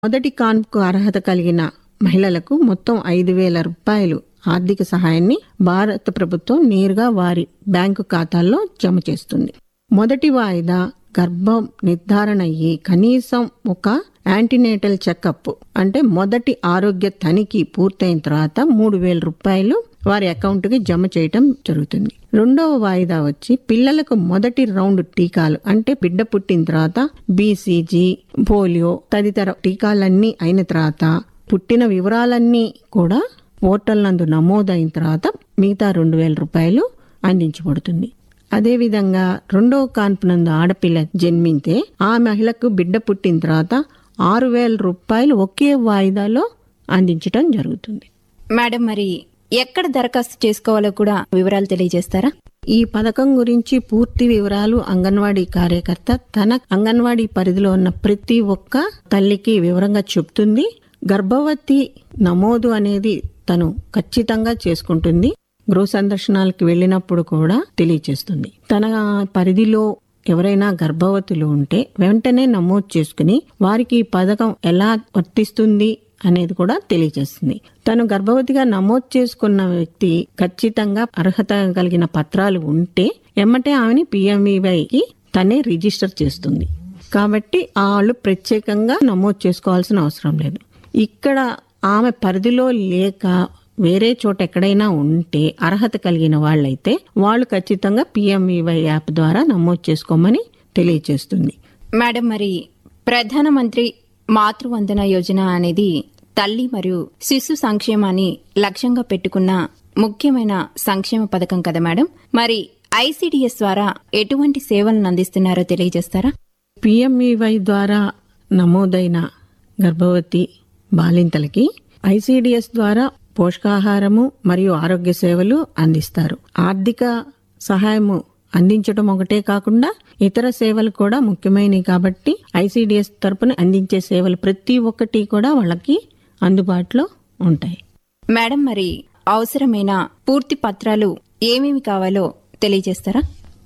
మొదటి కాన్పుకు అర్హత కలిగిన మహిళలకు మొత్తం ఐదు వేల రూపాయలు ఆర్థిక సహాయాన్ని భారత ప్రభుత్వం నేరుగా వారి బ్యాంకు ఖాతాల్లో జమ చేస్తుంది మొదటి వాయిదా గర్భం నిర్ధారణ అయ్యి కనీసం ఒక యాంటీనేటల్ చెకప్ అంటే మొదటి ఆరోగ్య తనిఖీ పూర్తయిన తర్వాత మూడు వేల రూపాయలు వారి అకౌంట్కి జమ చేయటం జరుగుతుంది రెండవ వాయిదా వచ్చి పిల్లలకు మొదటి రౌండ్ టీకాలు అంటే బిడ్డ పుట్టిన తర్వాత బీసీజీ పోలియో తదితర టీకాలన్నీ అయిన తర్వాత పుట్టిన వివరాలన్నీ కూడా పోర్టల్ నందు నమోదైన తర్వాత మిగతా రెండు వేల రూపాయలు అందించబడుతుంది అదేవిధంగా రెండవ కాన్పు నందు ఆడపిల్ల జన్మింతే ఆ మహిళకు బిడ్డ పుట్టిన తర్వాత ఆరు వేల రూపాయలు ఒకే వాయిదాలో అందించటం జరుగుతుంది మేడం మరి ఎక్కడ దరఖాస్తు చేసుకోవాలో కూడా వివరాలు తెలియజేస్తారా ఈ పథకం గురించి పూర్తి వివరాలు అంగన్వాడీ కార్యకర్త తన అంగన్వాడీ పరిధిలో ఉన్న ప్రతి ఒక్క తల్లికి వివరంగా చెప్తుంది గర్భవతి నమోదు అనేది తను ఖచ్చితంగా చేసుకుంటుంది గృహ సందర్శనాలకు వెళ్ళినప్పుడు కూడా తెలియచేస్తుంది తన పరిధిలో ఎవరైనా గర్భవతులు ఉంటే వెంటనే నమోదు చేసుకుని వారికి ఈ పథకం ఎలా వర్తిస్తుంది అనేది కూడా తెలియజేస్తుంది తను గర్భవతిగా నమోదు చేసుకున్న వ్యక్తి ఖచ్చితంగా అర్హత కలిగిన పత్రాలు ఉంటే ఎమ్మటే ఆమెని పిఎంఈవైకి తనే రిజిస్టర్ చేస్తుంది కాబట్టి వాళ్ళు ప్రత్యేకంగా నమోదు చేసుకోవాల్సిన అవసరం లేదు ఇక్కడ ఆమె పరిధిలో లేక వేరే చోట ఎక్కడైనా ఉంటే అర్హత కలిగిన వాళ్ళైతే వాళ్ళు ఖచ్చితంగా పిఎంఈవై యాప్ ద్వారా నమోదు చేసుకోమని తెలియజేస్తుంది మేడం మరి ప్రధానమంత్రి మాతృవందన యోజన అనేది తల్లి మరియు శిశు సంక్షేమాన్ని లక్ష్యంగా పెట్టుకున్న ముఖ్యమైన సంక్షేమ పథకం కదా మేడం మరి ఐసీడీఎస్ ద్వారా ఎటువంటి సేవలను అందిస్తున్నారో తెలియజేస్తారా పిఎంఈవై ద్వారా నమోదైన గర్భవతి బాలింతలకి ఐసీడీఎస్ ద్వారా పోషకాహారము మరియు ఆరోగ్య సేవలు అందిస్తారు ఆర్థిక సహాయము అందించడం ఒకటే కాకుండా ఇతర సేవలు కూడా ముఖ్యమైనవి కాబట్టి ఐసీడీఎస్ తరపున అందించే సేవలు ప్రతి ఒక్కటి కూడా వాళ్ళకి అందుబాటులో ఉంటాయి మేడం మరి అవసరమైన పూర్తి పత్రాలు ఏమేమి కావాలో తెలియజేస్తారా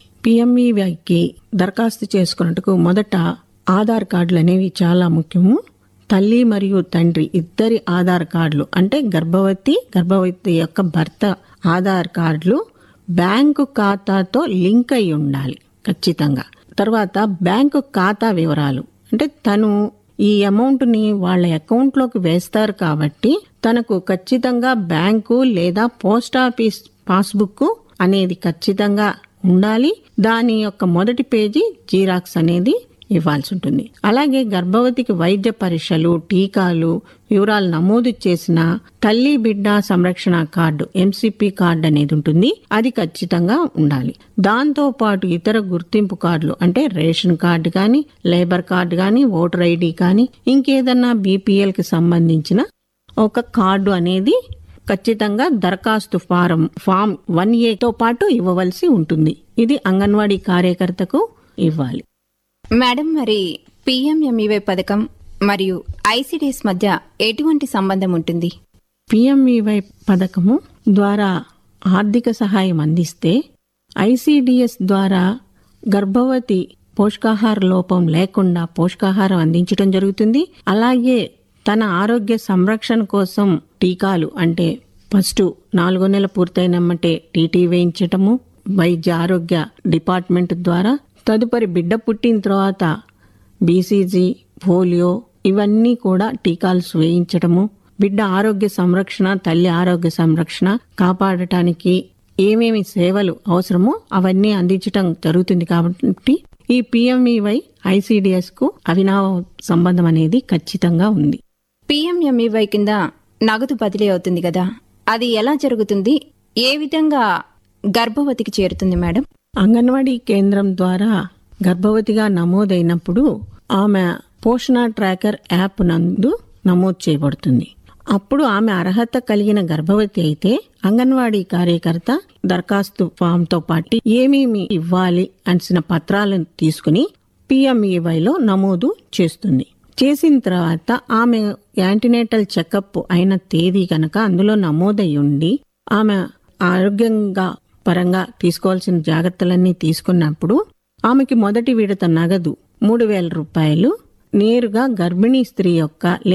పిఎంఈవైకి దరఖాస్తు చేసుకున్నట్టుకు మొదట ఆధార్ కార్డులు అనేవి చాలా ముఖ్యము తల్లి మరియు తండ్రి ఇద్దరి ఆధార్ కార్డులు అంటే గర్భవతి గర్భవతి యొక్క భర్త ఆధార్ కార్డులు బ్యాంకు ఖాతాతో లింక్ అయి ఉండాలి ఖచ్చితంగా తర్వాత బ్యాంకు ఖాతా వివరాలు అంటే తను ఈ అమౌంట్ ని వాళ్ళ అకౌంట్ లోకి వేస్తారు కాబట్టి తనకు ఖచ్చితంగా బ్యాంకు లేదా పోస్ట్ ఆఫీస్ పాస్బుక్ అనేది ఖచ్చితంగా ఉండాలి దాని యొక్క మొదటి పేజీ జీరాక్స్ అనేది ఇవ్వాల్సి ఉంటుంది అలాగే గర్భవతికి వైద్య పరీక్షలు టీకాలు వివరాలు నమోదు చేసిన తల్లి బిడ్డ సంరక్షణ కార్డు ఎంసిపి కార్డు అనేది ఉంటుంది అది ఖచ్చితంగా ఉండాలి దాంతో పాటు ఇతర గుర్తింపు కార్డులు అంటే రేషన్ కార్డు కానీ లేబర్ కార్డు కానీ ఓటర్ ఐడి కానీ ఇంకేదన్నా బీపీఎల్ కి సంబంధించిన ఒక కార్డు అనేది ఖచ్చితంగా దరఖాస్తు ఫారం ఫామ్ వన్ ఏతో పాటు ఇవ్వవలసి ఉంటుంది ఇది అంగన్వాడీ కార్యకర్తకు ఇవ్వాలి మేడం మరి పీఎంఎంఈవై పథకం మరియు ఐసీడీఎస్ మధ్య ఎటువంటి సంబంధం ఉంటుంది పిఎంఈవై పథకము ద్వారా ఆర్థిక సహాయం అందిస్తే ఐసీడీఎస్ ద్వారా గర్భవతి పోషకాహార లోపం లేకుండా పోషకాహారం అందించడం జరుగుతుంది అలాగే తన ఆరోగ్య సంరక్షణ కోసం టీకాలు అంటే ఫస్ట్ నాలుగో నెల పూర్తయినమ్మటే టీటీ వేయించటము వైద్య ఆరోగ్య డిపార్ట్మెంట్ ద్వారా తదుపరి బిడ్డ పుట్టిన తర్వాత బీసీజీ పోలియో ఇవన్నీ కూడా టీకాలు వేయించటము బిడ్డ ఆరోగ్య సంరక్షణ తల్లి ఆరోగ్య సంరక్షణ కాపాడటానికి ఏమేమి సేవలు అవసరమో అవన్నీ అందించటం జరుగుతుంది కాబట్టి ఈ పిఎంఈవై ఐసీడీఎస్ కు అవినావ సంబంధం అనేది ఖచ్చితంగా ఉంది పీఎంఎంఈవై కింద నగదు బదిలీ అవుతుంది కదా అది ఎలా జరుగుతుంది ఏ విధంగా గర్భవతికి చేరుతుంది మేడం అంగన్వాడీ కేంద్రం ద్వారా గర్భవతిగా నమోదైనప్పుడు ఆమె పోషణ ట్రాకర్ యాప్ నందు నమోదు చేయబడుతుంది అప్పుడు ఆమె అర్హత కలిగిన గర్భవతి అయితే అంగన్వాడీ కార్యకర్త దరఖాస్తు ఫామ్ తో పాటు ఏమేమి ఇవ్వాలి అనిసిన పత్రాలను తీసుకుని పిఎంఈవైలో నమోదు చేస్తుంది చేసిన తర్వాత ఆమె యాంటీనేటల్ చెకప్ అయిన తేదీ కనుక అందులో నమోదై ఉండి ఆమె ఆరోగ్యంగా పరంగా తీసుకోవాల్సిన జాగ్రత్తలన్నీ తీసుకున్నప్పుడు ఆమెకి మొదటి విడత నగదు మూడు వేల రూపాయలు నేరుగా గర్భిణీ స్త్రీ యొక్క